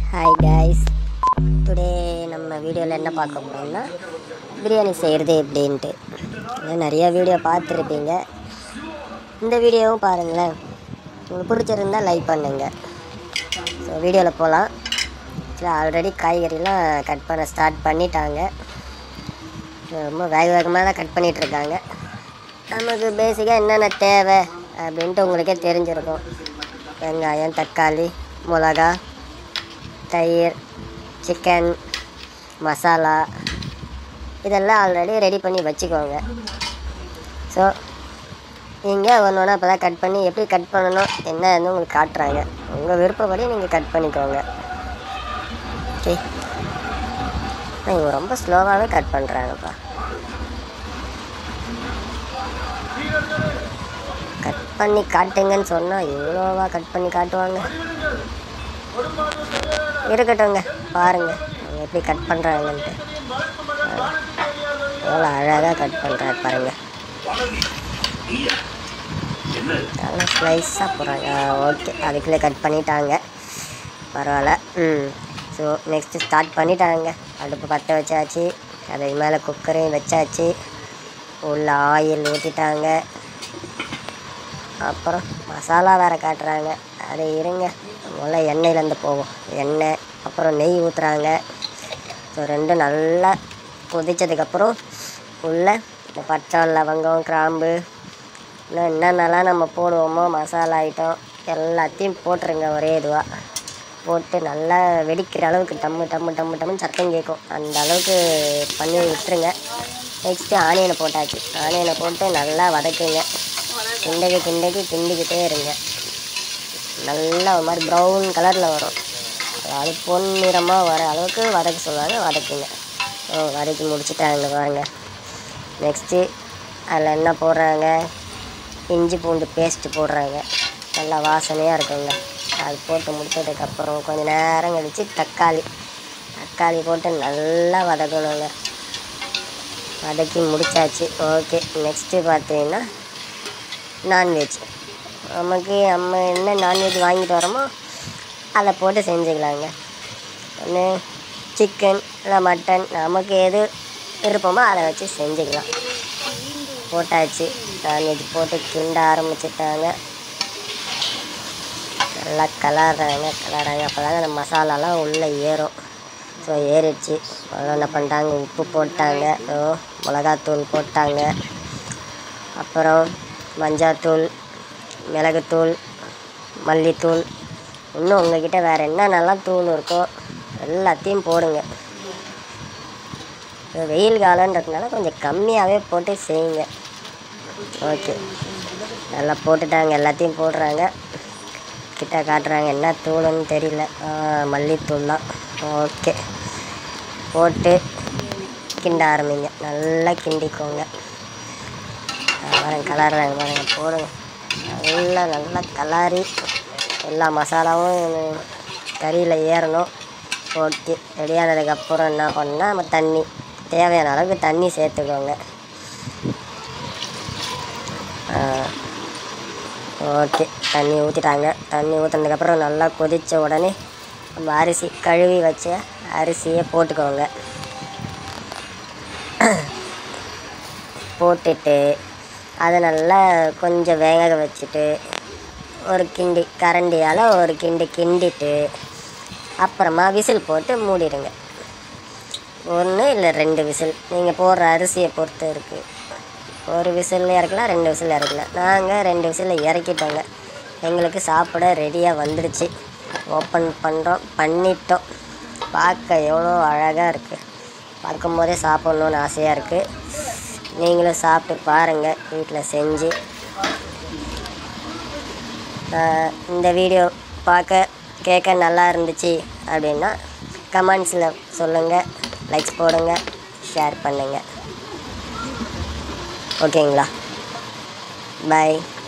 hi guys today நம்ம வீடியோவில் என்ன பார்க்க போகிறோம்னா பிரியாணி செய்கிறது எப்படின்ட்டு இன்னும் நிறைய வீடியோ பார்த்துருப்பீங்க இந்த வீடியோவும் பாருங்களேன் உங்களுக்கு பிடிச்சிருந்தா லைக் பண்ணுங்க ஸோ வீடியோவில் போகலாம் ஆக்சுவலாக ஆல்ரெடி காய்கறிலாம் கட் பண்ண ஸ்டார்ட் பண்ணிட்டாங்க ரொம்ப வேக வேகமாக தான் கட் பண்ணிட்டு இருக்காங்க நமக்கு பேசிக்காக என்னென்ன தேவை அப்படின்ட்டு உங்களுக்கே தெரிஞ்சிருக்கும் வெங்காயம் தக்காளி மிளகா தயிர் சிக்கன் மசாலா இதெல்லாம் ஆல்ரெடி ரெடி பண்ணி வச்சுக்கோங்க ஸோ நீங்கள் ஒன்று ஒன்றா இப்போ தான் கட் பண்ணி எப்படி கட் பண்ணணும் என்னன்னு உங்களுக்கு காட்டுறாங்க உங்கள் விருப்பப்படி நீங்கள் கட் பண்ணிக்கோங்க ஓகே இவங்க ரொம்ப ஸ்லோவாகவே கட் பண்ணுறாங்கப்பா கட் பண்ணி காட்டுங்கன்னு சொன்னால் இவ்வளோவா கட் பண்ணி காட்டுவாங்க இருக்கட்டும்ங்க பாருங்க அவங்க எப்படி கட் பண்ணுறாங்கன்ட்டு எவ்வளோ அழகாக கட் பண்ணுறாரு பாருங்க நல்லா ஸ்லைஸாக போகிறாங்க ஓகே அதுக்குள்ளே கட் பண்ணிட்டாங்க பரவாயில்ல ம் ஸோ நெக்ஸ்ட்டு ஸ்டார்ட் பண்ணிட்டாங்க அடுப்பு பற்ற வச்சாச்சு அதுக்கு மேலே குக்கரையும் வச்சாச்சு உள்ள ஆயில் ஊற்றிட்டாங்க அப்புறம் மசாலா வேறு காட்டுறாங்க அது இருங்க முதல்ல எண்ணெயிலேருந்து போகும் எண்ணெய் அப்புறம் நெய் ஊற்றுறாங்க ஸோ ரெண்டும் நல்லா கொதிச்சதுக்கப்புறம் உள்ள இந்த பட்டை லவங்கம் கிராம்பு இன்னும் என்னென்னலாம் நம்ம போடுவோமோ மசாலா ஐட்டம் எல்லாத்தையும் போட்டுருங்க ஒரே இதுவாக போட்டு நல்லா வெடிக்கிற அளவுக்கு டம்மு டம்மு டம்மு டம்முன்னு சத்தம் கேட்கும் அந்த அளவுக்கு பண்ணி விட்டுருங்க நெக்ஸ்ட்டு ஆனியனை போட்டாச்சு ஆனியனை போட்டு நல்லா வதக்குங்க கிண்டக்கு கிண்டக்கு கிண்டிக்கிட்டே இருங்க நல்லா ஒரு மாதிரி ப்ரௌன் கலரில் வரும் அது பொன்னிறமாக வர அளவுக்கு வதக்க சொல்லுவாங்க வதக்குங்க ஓ வதக்கி முடிச்சுட்டாங்க பாருங்க நெக்ஸ்ட்டு அதில் என்ன போடுறாங்க இஞ்சி பூண்டு பேஸ்ட்டு போடுறாங்க நல்லா வாசனையாக இருக்குங்க அது போட்டு முடிச்சதுக்கப்புறம் கொஞ்ச நேரம் கழித்து தக்காளி தக்காளி போட்டு நல்லா வதக்கணுங்க வதக்கி முடிச்சாச்சு ஓகே நெக்ஸ்ட்டு பார்த்தீங்கன்னா நான்வெஜ் நமக்கு நம்ம என்ன நான்வெஜ் வாங்கிட்டு வரோமோ அதை போட்டு செஞ்சுக்கலாங்க ஒன்று சிக்கன் இல்லை மட்டன் நமக்கு எது விருப்பமோ அதை வச்சு செஞ்சுக்கலாம் போட்டாச்சு நான்வெஜ் போட்டு கிண்ட ஆரம்பிச்சிட்டாங்க நல்லா கலர்றாங்க கலர்றாங்க அப்போ தாங்க அந்த மசாலாலாம் உள்ளே ஏறும் ஸோ ஏறிடுச்சு அப்புறம் என்ன பண்ணிட்டாங்க உப்பு போட்டாங்க ஓ மிளகாத்தூள் போட்டாங்க அப்புறம் மஞ்சாத்தூள் மிளகுத்தூள் மல்லித்தூள் இன்னும் உங்ககிட்ட வேறு என்னென்னலாம் தூள் இருக்கோ எல்லாத்தையும் போடுங்க இப்போ வெயில் காலன்றதுனால கொஞ்சம் கம்மியாகவே போட்டு செய்யுங்க ஓகே நல்லா போட்டுட்டாங்க எல்லாத்தையும் போடுறாங்க கிட்ட காட்டுறாங்க என்ன தூளுன்னு தெரியல ஆ, மல்லித்தூள் தான் ஓகே போட்டு கிண்ட ஆரம்பிங்க நல்லா கிண்டிக்கோங்க பாருங்க கலர்றாங்க பாருங்க போடுங்க நல்லா நல்லா கலாரி எல்லா மசாலாவும் கறியில் ஏறணும் போட்டு ரெடியானதுக்கப்புறம் என்ன பண்ணால் நம்ம தண்ணி தேவையான அளவுக்கு தண்ணி சேர்த்துக்கோங்க ஓகே தண்ணி ஊற்றிட்டாங்க தண்ணி ஊற்றினதுக்கப்புறம் நல்லா கொதித்த உடனே நம்ம அரிசி கழுவி வச்ச அரிசியை போட்டுக்கோங்க போட்டுட்டு அதை நல்லா கொஞ்சம் வேக வச்சுட்டு ஒரு கிண்டி கரண்டியால் ஒரு கிண்டி கிண்டிட்டு அப்புறமா விசில் போட்டு மூடிடுங்க ஒன்று இல்லை ரெண்டு விசில் நீங்கள் போடுற அரிசியை பொறுத்து இருக்குது ஒரு விசில் இறக்கலாம் ரெண்டு விசில் இறக்கலாம் நாங்கள் ரெண்டு விசில் இறக்கிட்டோங்க எங்களுக்கு சாப்பிட ரெடியாக வந்துடுச்சு ஓப்பன் பண்ணுறோம் பண்ணிட்டோம் பார்க்க எவ்வளோ அழகாக இருக்குது பார்க்கும் போதே சாப்பிட்ணுன்னு ஆசையாக இருக்குது நீங்களும் சாப்பிட்டு பாருங்கள் வீட்டில் செஞ்சு ஆஹ் இந்த வீடியோ பார்க்க கேட்க நல்லா இருந்துச்சு அப்படின்னா கமெண்ட்ஸில் சொல்லுங்கள் லைக்ஸ் போடுங்க ஷேர் பண்ணுங்கள் ஓகேங்களா பாய்